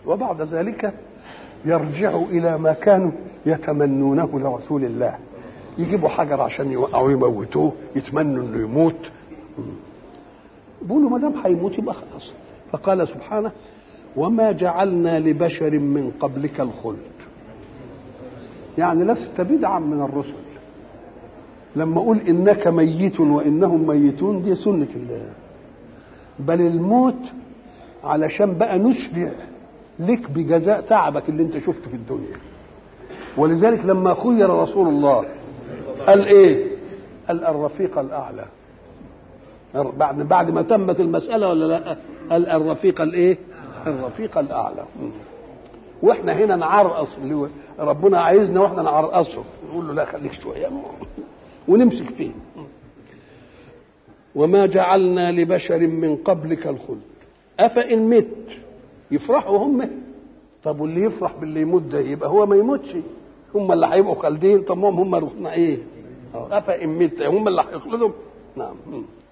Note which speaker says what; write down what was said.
Speaker 1: وبعد ذلك يرجع الى ما كانوا يتمنونه لرسول الله يجيبوا حجر عشان يوقعوا يموتوه يتمنوا انه يموت بيقولوا ما دام هيموت يبقى خلاص فقال سبحانه وما جعلنا لبشر من قبلك الخلد يعني لست بدعا من الرسل لما اقول انك ميت وانهم ميتون دي سنه الله بل الموت علشان بقى نشبع لك بجزاء تعبك اللي انت شفته في الدنيا ولذلك لما خير رسول الله قال ايه قال الرفيق الاعلى بعد بعد ما تمت المساله ولا لا قال الرفيق الايه الرفيق الاعلى واحنا هنا نعرقص ربنا عايزنا واحنا نعرقصه نقول له لا خليك شويه ونمسك فيه وما جعلنا لبشر من قبلك الخلد افان مت يفرحوا هم طب واللي يفرح باللي يموت ده يبقى هو ما يموتش هم اللي هيبقوا خالدين طب هم هم رفنا ايه افان مت هم اللي هيخلدهم نعم